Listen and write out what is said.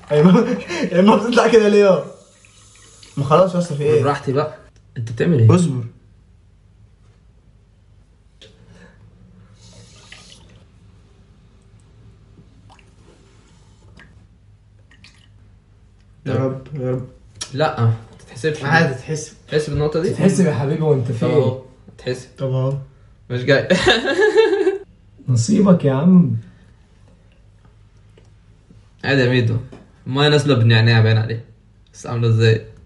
يا اما يا اما بتطلع كده ليه ما خلاص يا اسطى في ايه براحتي بقى انت بتعمل ايه؟ اصبر يا رب يا رب لا ما تتحسبش عادي تحس تحسب النقطة دي؟ تحسب يا حبيبي وانت طب فين اهو تحسب طب اهو مش جاي نصيبك يا عم عادي يا ميدو المايه نازلة بالنعناع باين عليه بس عاملة ازاي؟